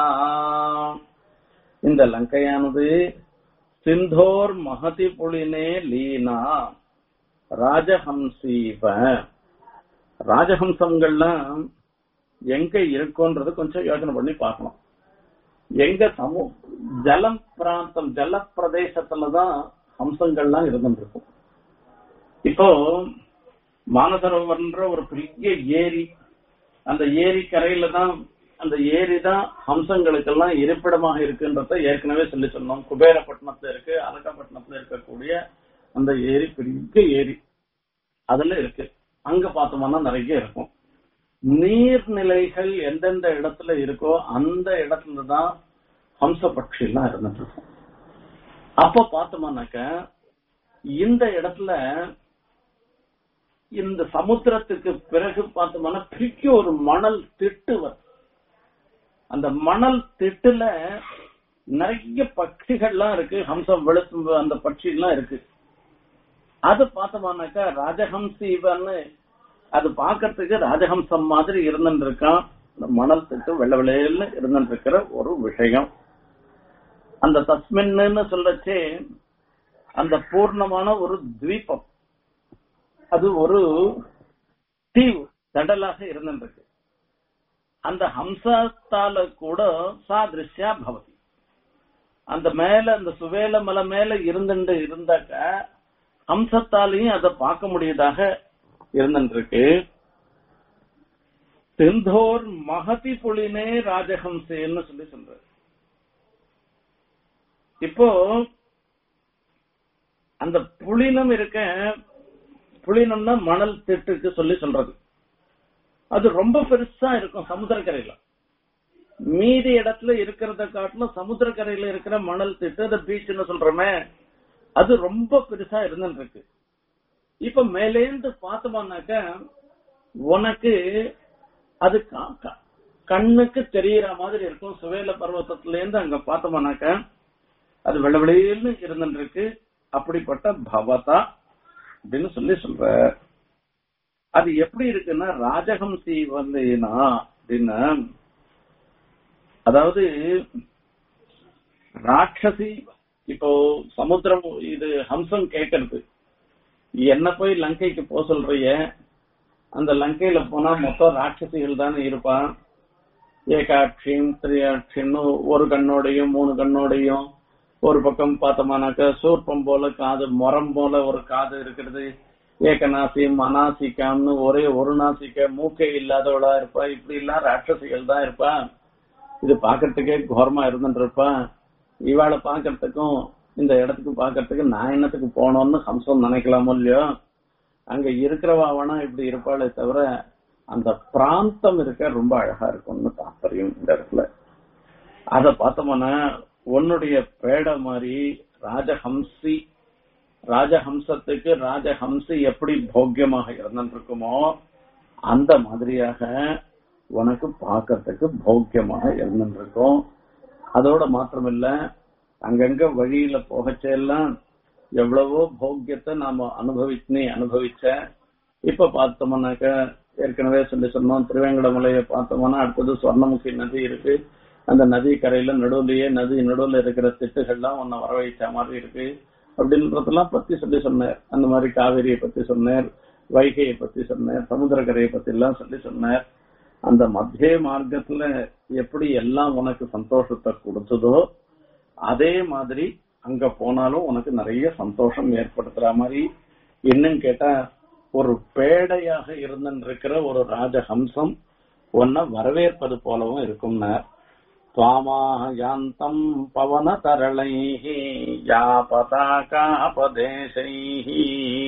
இந்த லங்கையானது சிந்தோர் மகதி புலினே லீனா ராஜஹம்சீவ ராஜஹம்சங்கள்லாம் எங்க இருக்கும்ன்றது கொஞ்சம் யோசனை பண்ணி பார்க்கணும் எங்க சமூ ஜலம் பிராந்தம் ஜல பிரதேசத்துலதான் ஹம்சங்கள்லாம் இருந்துருக்கும் இப்போ மானசரோவர்ன்ற ஒரு பெரிய ஏரி அந்த ஏரி கரையில தான் அந்த ஏரி தான் ஹம்சங்களுக்கெல்லாம் இருப்பிடமாக இருக்குன்றத ஏற்கனவே சொல்லி சொன்னோம் குபேரப்பட்டினத்துல இருக்கு அரட்டப்பட்டினத்துல இருக்கக்கூடிய அந்த ஏரி பெரிய ஏரி அதுல இருக்கு அங்க பார்த்தோம்னா நிறைய இருக்கும் நீர்நிலைகள் எந்தெந்த இடத்துல இருக்கோ அந்த இடத்துல தான் ஹம்ச பட்சி எல்லாம் இருந்துட்டு இருக்கும் அப்ப பார்த்தோம்னாக்க இந்த இடத்துல இந்த சமுத்திரத்துக்கு பிறகு பார்த்தோம்னா பிரிக்க ஒரு மணல் திட்டு வரும் அந்த மணல் திட்டுல நிறைய பட்சிகள்லாம் இருக்கு ஹம்சம் வெளுத்து அந்த பட்சி எல்லாம் இருக்கு அது பார்த்தோம்னாக்கா ராஜஹம்சீவன்னு அது பார்க்கறதுக்கு ராஜஹம்சம் மாதிரி இருந்துட்டு இருக்கான் இந்த மணல் திட்டு வெள்ள வெள்ளையில இருந்துட்டு இருக்கிற ஒரு விஷயம் அந்த தஸ்மின்னு சொல்லச்சே அந்த பூர்ணமான ஒரு தீபம் அது ஒரு தீவு தடலாக இருந்துருக்கு அந்த ஹம்சத்தால கூட சாதிருஷ்யா பவதி அந்த மேல அந்த சுவேல மலை மேல இருந்துட்டு இருந்தாக்க ஹம்சத்தாலையும் அதை பார்க்க முடியதாக இருந்துருக்கு சிந்தோர் மகதி புலினே ராஜஹம்சேன்னு சொல்லி சொல்ற இப்போ அந்த புலினம் இருக்க புலினம்னா மணல் திட்டுக்கு சொல்லி சொல்றது அது ரொம்ப பெருசா இருக்கும் சமுத்திரக்கரையில மீதி இடத்துல இருக்கிறத காட்டிலும் சமுத்திரக்கரையில இருக்கிற மணல் திட்டு அந்த பீச்னு சொல்றோமே அது ரொம்ப பெருசா இருந்துட்டு இருக்கு இப்ப மேலேந்து பார்த்தோம்னாக்க உனக்கு அது கா- கா- கண்ணுக்கு தெரியற மாதிரி இருக்கும் சுவேல பர்வத்தத்துல இருந்து அங்க பார்த்தோம்னாக்க அது வெள்ள வெளியில்னு இருந்துட்டு இருக்கு அப்படிப்பட்ட பவதா அப்படின்னு சொல்லி சொல்ற அது எப்படி இருக்குன்னா ராஜஹம்சி வந்தேனா அப்படின்னா அதாவது ராட்சசி இப்போ சமுத்திரம் இது ஹம்சம் கேட்கறது என்ன போய் லங்கைக்கு போக சொல்றிய அந்த லங்கையில போனா மொத்தம் ராட்சசிகள் தானே இருப்பான் ஏகாட்சியும் திரியாட்சின்னு ஒரு கண்ணோடையும் மூணு கண்ணோடையும் ஒரு பக்கம் பார்த்தோம்னாக்க சூர்ப்பம் போல காது மரம் போல ஒரு காது இருக்கிறது ஏகநாசி மனாசிக்காம்னு ஒரே ஒரு நாசிக்க மூக்கே இல்லாதவளா இருப்பா இப்படி எல்லாம் ராட்சசிகள் தான் இருப்பா இது பாக்குறதுக்கே கோரமா இருந்துட்டு இருப்பா இவாளை பாக்குறதுக்கும் இந்த இடத்துக்கு பாக்குறதுக்கு நான் என்னத்துக்கு போனோம்னு ஹம்சம் நினைக்கலாமோ இல்லையோ அங்க இருக்கிறவா வேணா இப்படி இருப்பாளே தவிர அந்த பிராந்தம் இருக்க ரொம்ப அழகா இருக்கும்னு தாற்பயம் இந்த இடத்துல அத பார்த்தோம்னா உன்னுடைய பேட மாதிரி ராஜஹம்சி ராஜஹம்சத்துக்கு ராஜஹம்சி எப்படி போக்கியமாக இருந்துட்டு இருக்குமோ அந்த மாதிரியாக உனக்கு பார்க்கறதுக்கு போக்கியமாக இருந்துட்டு இருக்கும் அதோட மாத்திரமில்ல அங்கங்க வழியில போகச்செல்லாம் எவ்வளவோ போக்கியத்தை நாம அனுபவிச்சு நீ அனுபவிச்ச இப்ப பார்த்தோம்னாக்க ஏற்கனவே சொல்லி சொன்னோம் திருவேங்கடமலையை பார்த்தோம்னா அடுத்தது சொர்ணமுகி நதி இருக்கு அந்த நதி கரையில நடுவுலயே நதி நடுவுல இருக்கிற திட்டுகள்லாம் உன்னை வரவழைச்ச மாதிரி இருக்கு அப்படின்றதெல்லாம் பத்தி சொல்லி சொன்னார் அந்த மாதிரி காவிரியை பத்தி சொன்னார் வைகையை பத்தி சொன்னார் சமுத்திரக்கரையை பத்தி எல்லாம் சொல்லி சொன்னார் அந்த மத்திய மார்க்கத்துல எப்படி எல்லாம் உனக்கு சந்தோஷத்தை கொடுத்ததோ அதே மாதிரி அங்க போனாலும் உனக்கு நிறைய சந்தோஷம் ஏற்படுத்துற மாதிரி என்னன்னு கேட்டா ஒரு பேடையாக இருந்திருக்கிற ஒரு ராஜஹம்சம் உன்னை வரவேற்பது போலவும் இருக்கும்னா துவாமாக யாந்தம் பவன தரளைஹி யா பதாகாபதேசைஹி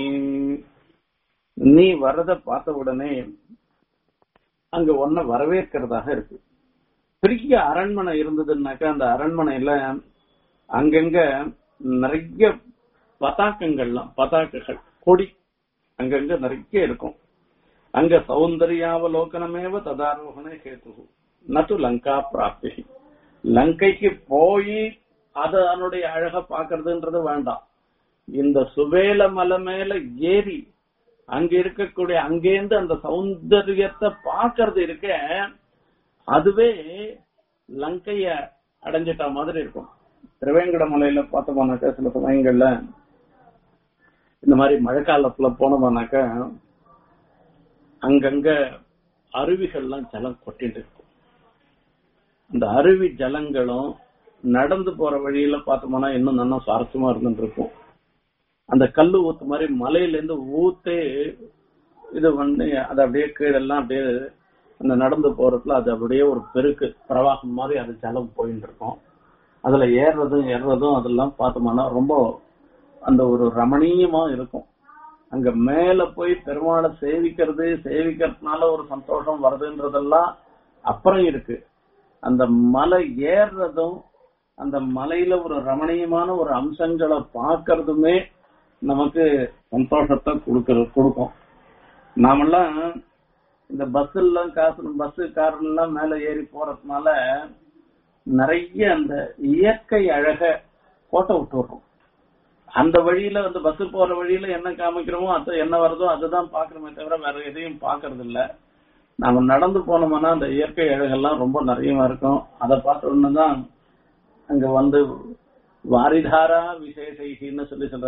நீ வரத பார்த்த உடனே அங்க ஒன்ன வரவேற்கிறதாக இருக்கு பெரிய அரண்மனை இருந்ததுன்னாக்கா அந்த அரண்மனையில அங்கங்க நிறைய பதாக்கங்கள்லாம் பதாக்கைகள் கொடி அங்கங்க நிறைய இருக்கும் அங்க சௌந்தர்யாவலோகனமேவ ததாரோகண கேத்து நட்டு லங்கா பிராப்தி லங்கைக்கு போய் அது அதனுடைய அழக பாக்குறதுன்றது வேண்டாம் இந்த சுவேல மலை மேல ஏறி அங்க இருக்கக்கூடிய அங்கேருந்து அந்த சௌந்தரியத்தை பாக்குறது இருக்க அதுவே லங்கைய அடைஞ்சிட்ட மாதிரி இருக்கும் திருவேங்கட மலையில பார்த்தோம்னாக்கா சில சமயங்கள்ல இந்த மாதிரி மழைக்காலத்துல போனோம்னாக்கா அங்கங்க அருவிகள்லாம் ஜலம் கொட்டிட்டு இருக்கும் அந்த அருவி ஜலங்களும் நடந்து போற வழியில பார்த்தோம்னா இன்னும் நல்லா சுவாரஸ்யமா இருந்துட்டு இருக்கும் அந்த கல்லு ஊத்து மாதிரி மலையில இருந்து ஊத்தே இது பண்ணி அது அப்படியே கீழெல்லாம் அப்படியே அந்த நடந்து போறதுல அது அப்படியே ஒரு பெருக்கு பிரவாகம் மாதிரி அது ஜலம் போயிட்டு இருக்கும் அதுல ஏறுறதும் ஏறுறதும் அதெல்லாம் பார்த்தோம்னா ரொம்ப அந்த ஒரு ரமணீயமா இருக்கும் அங்க மேல போய் பெருமாளை சேவிக்கிறது சேவிக்கிறதுனால ஒரு சந்தோஷம் வருதுன்றதெல்லாம் அப்புறம் இருக்கு அந்த மலை ஏறுறதும் அந்த மலையில ஒரு ரமணீயமான ஒரு அம்சங்களை பார்க்கறதுமே நமக்கு சந்தோஷத்தை கொடுக்கறது கொடுக்கும் நாமெல்லாம் இந்த பஸ் எல்லாம் காசு பஸ் கார் எல்லாம் மேல ஏறி போறதுனால நிறைய அந்த இயற்கை அழக கோட்டை விட்டுறோம் அந்த வழியில வந்து பஸ் போற வழியில என்ன காமிக்கிறோமோ அது என்ன வருதோ அதுதான் பாக்குறோமே தவிர வேற எதையும் பாக்குறது இல்ல நாம நடந்து போனோம்னா அந்த இயற்கை அழகெல்லாம் ரொம்ப நிறையமா இருக்கும் அதை பார்த்த உடனேதான் அங்க வந்து வாரிதாரா விசேஷைகின்னு சொல்லி சொல்ற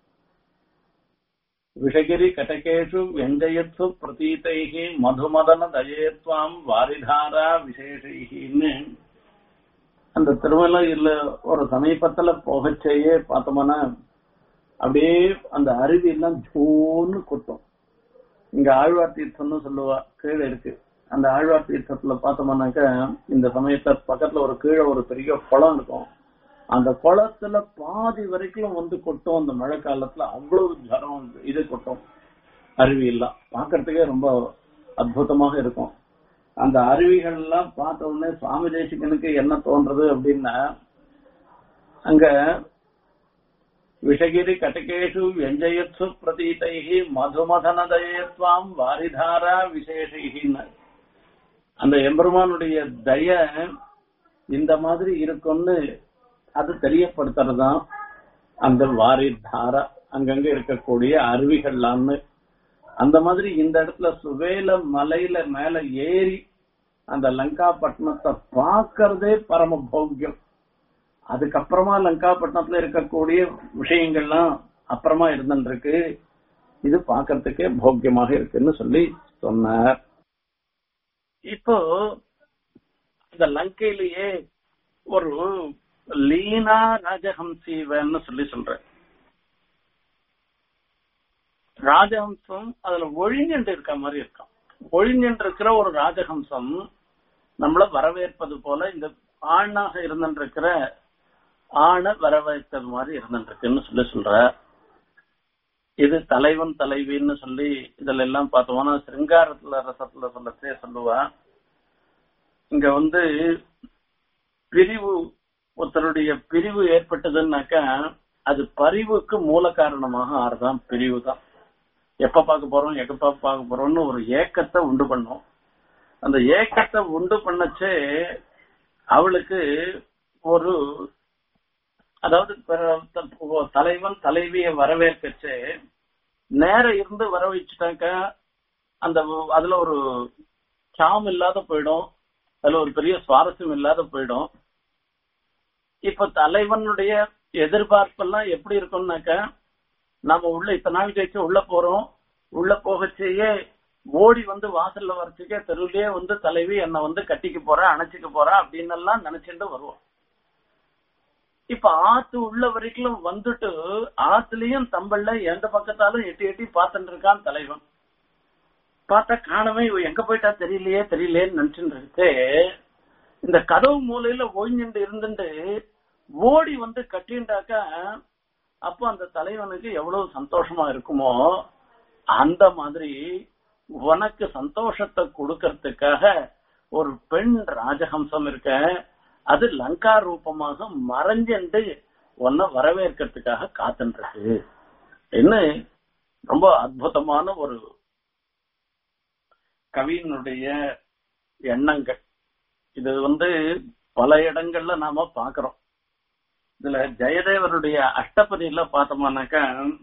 விஷகிரி கட்டகேஷு வெஞ்சயத்சு பிரதீதைகி மதுமதன தயேத்வாம் வாரிதாரா விசேஷைகின்னு அந்த திருமலையில ஒரு சமீபத்துல போகச்சேயே பார்த்தோம்னா அப்படியே அந்த அருவி எல்லாம் ஜோன்னு கொட்டும் இங்க ஆழ்வார் தீர்த்தம்னு சொல்லுவா கீழே இருக்கு அந்த ஆழ்வார் தீர்த்தத்துல பார்த்தோம்னாக்க இந்த சமயத்துல பக்கத்துல ஒரு கீழே ஒரு பெரிய குளம் இருக்கும் அந்த குளத்துல பாதி வரைக்கும் வந்து கொட்டும் அந்த மழை காலத்துல அவ்வளவு ஜரம் இது கொட்டும் அருவி எல்லாம் பாக்குறதுக்கே ரொம்ப அற்புதமாக இருக்கும் அந்த அருவிகள் எல்லாம் பார்த்த உடனே சுவாமி தேசிகனுக்கு என்ன தோன்றது அப்படின்னா அங்க விஷகிரி கட்டகேஷு வெஞ்சயத்சு பிரதீதைகி மதுமதனதயத்வாம் வாரிதாரா விசேஷின்னு அந்த எம்பெருமானுடைய தய இந்த மாதிரி இருக்கும்னு அது தெரியப்படுத்துறதுதான் அந்த வாரிதாரா அங்கங்க இருக்கக்கூடிய அருவிகள்லாம்னு அந்த மாதிரி இந்த இடத்துல சுவேல மலையில மேல ஏறி அந்த லங்காபட்டினத்தை பார்க்கறதே பரம போக்கியம் அதுக்கப்புறமா லங்காபட்டினத்துல இருக்கக்கூடிய விஷயங்கள்லாம் அப்புறமா இருந்துருக்கு இது பார்க்கறதுக்கே போக்கியமாக இருக்குன்னு சொல்லி சொன்னார் இப்போ இந்த லங்கையிலேயே ஒரு லீனா ராஜஹம்சீவன்னு சொல்லி சொல்ற ராஜஹம்சம் அதுல ஒழிஞ்சுட்டு இருக்க மாதிரி இருக்கான் ஒழிஞ்சுட்டு இருக்கிற ஒரு ராஜஹம்சம் நம்மள வரவேற்பது போல இந்த ஆணாக இருந்துருக்கிற ஆணை வரவேற்றது மாதிரி இருந்துருக்குன்னு சொல்லி சொல்ற இது தலைவன் தலைவின்னு சொல்லி இதுல எல்லாம் பார்த்தோம்னா சிருங்காரத்துல ரசத்துல சொல்லத்தே சொல்லுவா இங்க வந்து பிரிவு ஒருத்தருடைய பிரிவு ஏற்பட்டதுன்னாக்கா அது பரிவுக்கு மூல காரணமாக ஆறுதான் பிரிவு தான் எப்ப பார்க்க போறோம் எப்ப பார்க்க போறோம்னு ஒரு ஏக்கத்தை உண்டு பண்ணும் அந்த ஏக்கத்தை உண்டு பண்ணச்சே அவளுக்கு ஒரு அதாவது தலைவன் தலைவியை வரவேற்கச்சே நேர இருந்து வர வச்சுட்டாக்கா அந்த அதுல ஒரு சாம் இல்லாத போயிடும் அதுல ஒரு பெரிய சுவாரஸ்யம் இல்லாத போயிடும் இப்ப தலைவனுடைய எதிர்பார்ப்பெல்லாம் எப்படி இருக்கும்னாக்க நம்ம உள்ள இத்தனை நாள் கழிச்சு உள்ள போறோம் உள்ள போகச்சேயே ஓடி வந்து வாசல்ல வரச்சுக்கே தெருவிலேயே வந்து தலைவி என்னை வந்து கட்டிக்க போறா அணைச்சிக்க போறா அப்படின்னு எல்லாம் நினைச்சுட்டு வருவோம் இப்ப ஆத்து உள்ள வரைக்கும் வந்துட்டு ஆத்துலயும் தம்பல்ல எந்த பக்கத்தாலும் எட்டி எட்டி பார்த்துட்டு இருக்கான் தலைவன் பார்த்தா காணவே இவ எங்க போயிட்டா தெரியலையே தெரியலையேன்னு நினைச்சுட்டு இருக்கு இந்த கதவு மூலையில ஒழிஞ்சுட்டு இருந்துட்டு ஓடி வந்து கட்டிண்டாக்கா அப்போ அந்த தலைவனுக்கு எவ்வளவு சந்தோஷமா இருக்குமோ அந்த மாதிரி உனக்கு சந்தோஷத்தை கொடுக்கறதுக்காக ஒரு பெண் ராஜஹம்சம் இருக்க அது லங்கா ரூபமாக மறைஞ்சுண்டு உன்னை வரவேற்கிறதுக்காக காத்துருக்கு என்ன ரொம்ப அற்புதமான ஒரு கவியினுடைய எண்ணங்கள் இது வந்து பல இடங்கள்ல நாம பாக்குறோம் இதுல ஜெயதேவருடைய அஷ்டபதியில பார்த்தோம்னாக்கா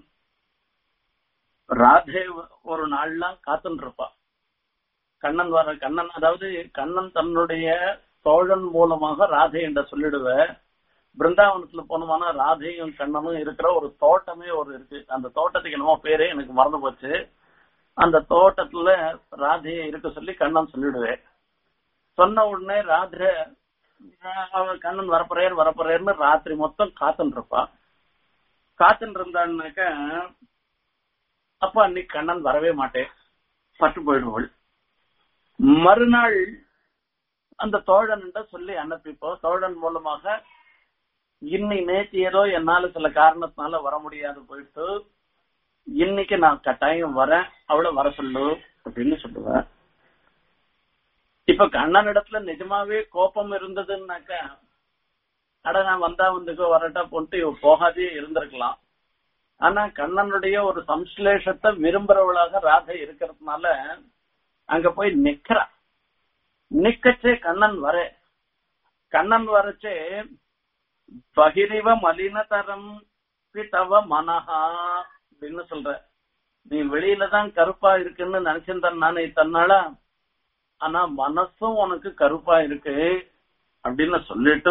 ராதே ஒரு நாள்லாம் காத்துன்னு இருப்பா கண்ணன் வர கண்ணன் அதாவது கண்ணன் தன்னுடைய தோழன் மூலமாக ராதே என்ற சொல்லிடுவ பிருந்தாவனத்துல போனோம்னா ராதையும் கண்ணனும் இருக்கிற ஒரு தோட்டமே ஒரு இருக்கு அந்த தோட்டத்துக்கு என்னமோ பேரே எனக்கு மறந்து போச்சு அந்த தோட்டத்துல ராதையை இருக்க சொல்லி கண்ணன் சொல்லிடுவேன் சொன்ன உடனே ராத்திர அவ கண்ணன் வரப்போறேர் வரப்போறேர்னு ராத்திரி மொத்தம் காத்துன்னு இருப்பா காத்துன்னு இருந்தான்னாக்க அப்ப அன்னைக்கு கண்ணன் வரவே மாட்டேன் பட்டு போயிடுவாள் மறுநாள் அந்த தோழன் சொல்லி அனுப்பிப்போம் தோழன் மூலமாக இன்னி நேற்று ஏதோ என்னால சில காரணத்தினால வர முடியாது போயிட்டு இன்னைக்கு நான் கட்டாயம் வரேன் அவளை வர சொல்லு அப்படின்னு சொல்லுவேன் இப்ப கண்ணன் இடத்துல நிஜமாவே கோபம் இருந்ததுன்னாக்கா அட நான் வந்தா வந்துக்கோ வரட்டா போன்ட்டு இவ போகாதே இருந்திருக்கலாம் ஆனா கண்ணனுடைய ஒரு சம்ஸ்லேஷத்தை விரும்புறவளாக ராதை இருக்கிறதுனால அங்க போய் நிக்கிறா நிக்கச்சே கண்ணன் வர கண்ணன் வரச்சே பகிரிவ மலினதரம் பிதவ மனஹா அப்படின்னு சொல்ற நீ வெளியில தான் கருப்பா இருக்குன்னு நினைச்சிருந்தேன் நானே தன்னால ஆனா மனசும் உனக்கு கருப்பா இருக்கு அப்படின்னு சொல்லிட்டு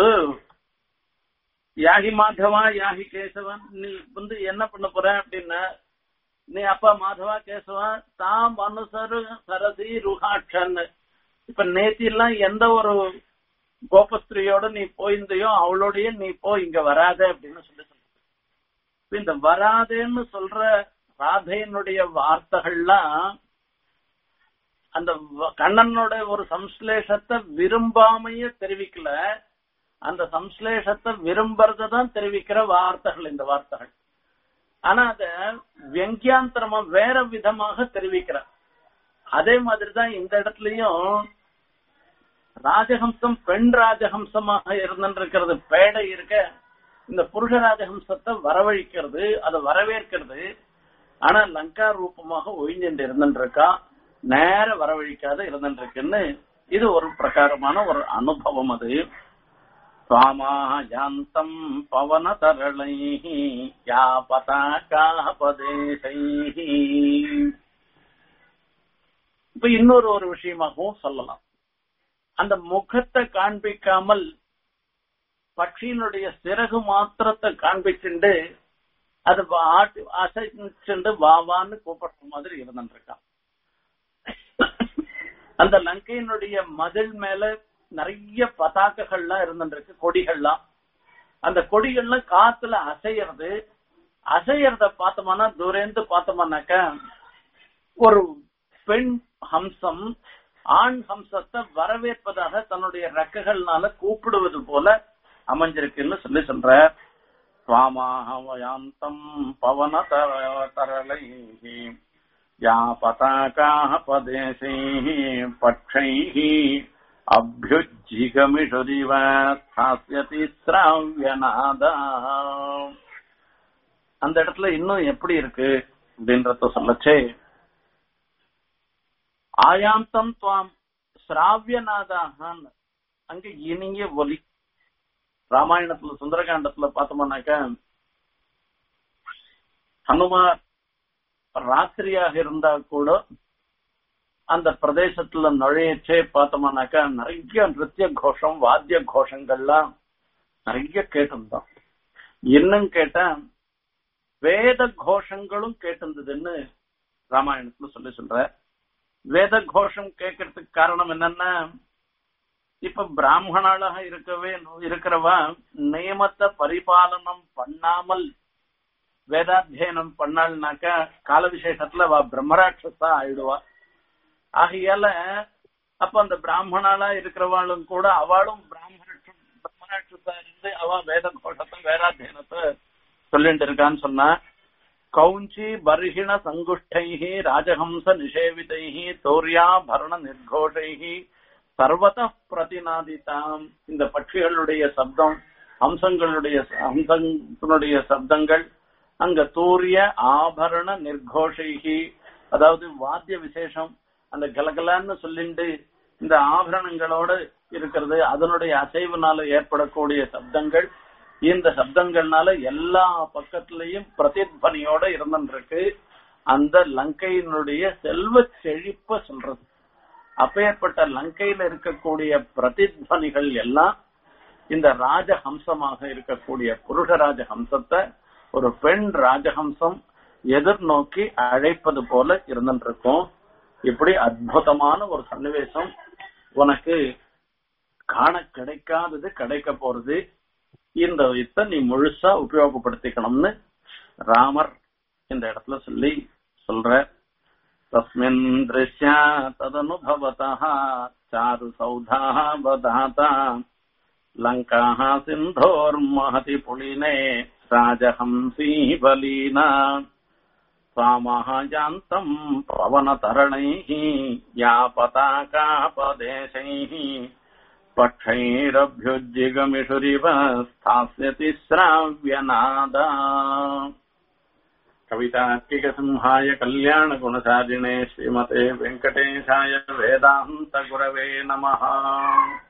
யாகி மாதவா யாகி கேசவன் நீ வந்து என்ன பண்ண போற அப்படின்னா நீ அப்பா மாதவா கேசவா தாம் மனுசரு சரசி ருகாட்சன் இப்ப நேத்தி எல்லாம் எந்த ஒரு கோபஸ்திரியோட நீ போயிருந்தையோ அவளோடய நீ போ இங்க வராத அப்படின்னு சொல்லி சொல்ற இந்த வராதேன்னு சொல்ற ராதையனுடைய வார்த்தைகள்லாம் அந்த கண்ணனோட ஒரு சம்ஸ்லேஷத்தை விரும்பாமைய தெரிவிக்கல அந்த சம்ஸ்லேஷத்தை விரும்புறதான் தெரிவிக்கிற வார்த்தைகள் இந்த வார்த்தைகள் ஆனா அத வெங்கியாந்தரமா வேற விதமாக தெரிவிக்கிற அதே மாதிரிதான் இந்த இடத்துலயும் ராஜஹம்சம் பெண் ராஜஹம்சமாக இருந்திருக்கிறது பேடை இருக்க இந்த புருஷ ராஜஹம்சத்தை வரவழிக்கிறது அதை வரவேற்கிறது ஆனா லங்கா ரூபமாக ஒழிஞ்சுட்டு இருந்துருக்கா நேர வரவழிக்காத இருந்துருக்குன்னு இது ஒரு பிரகாரமான ஒரு அனுபவம் அது சுவாமாயாந்தம் பவன தரளை யா பதாகா பதேசை இப்ப இன்னொரு ஒரு விஷயமாகவும் சொல்லலாம் அந்த முகத்தை காண்பிக்காமல் பட்சியினுடைய சிறகு மாத்திரத்தை காண்பிச்சுண்டு அது ஆட்டு அசைச்சுண்டு வாவான்னு கூப்பிடுற மாதிரி இருந்துருக்கான் அந்த லங்கையினுடைய மதில் மேல நிறைய பதாக்கைகள்லாம் இருந்துருக்கு கொடிகள்லாம் அந்த கொடிகள்லாம் காத்துல அசையறது அசையறத பார்த்தோம்னா தூரேந்து பார்த்தோம்னாக்க ஒரு பெண் ஹம்சம் ஆண் ஹம்சத்தை வரவேற்பதாக தன்னுடைய ரெக்கைகள்னால கூப்பிடுவது போல அமைஞ்சிருக்குன்னு சொல்லி சொல்ற சுவாமாஹவயாந்தம் பவன தரலை யா பதாகாः பதேசைः பட்சைः அபியுஜ்ஜிகமிஷுரிவ ஸ்தாஸ்யதி ஸ்ராவியநாதா அந்த இடத்துல இன்னும் எப்படி இருக்கு அப்படின்றத சொல்லச்சே ஆயாந்தம் துவாம் ஸ்ராவியநாதான் அங்க இனிய ஒலி ராமாயணத்துல சுந்தரகாண்டத்துல பார்த்தோம்னாக்க ஹனுமார் ராத்திரியாக இருந்தா கூட அந்த பிரதேசத்துல நுழையச்சே பார்த்தோம்னாக்கா நிறைய நிருத்திய கோஷம் வாத்திய கோஷங்கள்லாம் நிறைய கேட்டிருந்தோம் இன்னும் கேட்டா வேத கோஷங்களும் கேட்டிருந்ததுன்னு ராமாயணத்துல சொல்லி சொல்ற வேத கோஷம் கேட்கறதுக்கு காரணம் என்னன்னா இப்ப பிராமணாளாக இருக்கவே இருக்கிறவா நியமத்தை பரிபாலனம் பண்ணாமல் வேதாத்தியனம் பண்ணாள்னாக்கா கால விசேஷத்துல அவ பிரம்மராட்சஸா ஆயிடுவா ஆகையால அப்ப அந்த பிராமணாலா இருக்கிறவாளும் கூட அவளும் பிராமண பிரம்மராட்சஸா இருந்து அவ வேத கோஷத்தை வேதாத்தியனத்தை சொல்லிட்டு இருக்கான்னு சொன்னா கௌஞ்சி பர்ஹிண சங்குஷ்டைஹி ராஜஹம்ச நிஷேவிதைஹி தோரியாபரண நிர்கோஷைஹி சர்வத பிரதிநாதிதாம் இந்த பட்சிகளுடைய சப்தம் ஹம்சங்களுடைய ஹம்சங்களுடைய சப்தங்கள் அங்க தூரிய ஆபரண நிர்கோஷைகி அதாவது வாத்திய விசேஷம் அந்த கலகலான்னு சொல்லிட்டு இந்த ஆபரணங்களோட இருக்கிறது அதனுடைய அசைவுனால ஏற்படக்கூடிய சப்தங்கள் இந்த சப்தங்கள்னால எல்லா பக்கத்திலையும் பிரதித்வனியோட இருந்துருக்கு அந்த லங்கையினுடைய செல்வ செழிப்ப சொல்றது அப்பேற்பட்ட லங்கையில இருக்கக்கூடிய பிரதித்வனிகள் எல்லாம் இந்த ராஜஹம்சமாக இருக்கக்கூடிய புருஷ ராஜஹம்சத்தை ஒரு பெண் ராஜஹம்சம் எதிர்நோக்கி அழைப்பது போல இருந்துருக்கும் இப்படி அற்புதமான ஒரு சன்னிவேசம் உனக்கு காண கிடைக்காதது கிடைக்க போறது இந்த வித்தை நீ முழுசா உபயோகப்படுத்திக்கணும்னு ராமர் இந்த இடத்துல சொல்லி சொல்ற தஸ்மின் திருஷ்யா ததனுபவதா சாரு சௌதா வதாதா லங்காः सिन्धोर्महति पुलिने राजहंसी बलीना स्वामः यान्तम् पवनतरणैः या पताकापदेशैः पक्षैरभ्युज्जिगमिषुरिव स्थास्यति श्राव्यनादा कवितार्किकसिंहाय कल्याणगुणशालिने श्रीमते वेङ्कटेशाय वेदान्तगुरवे नमः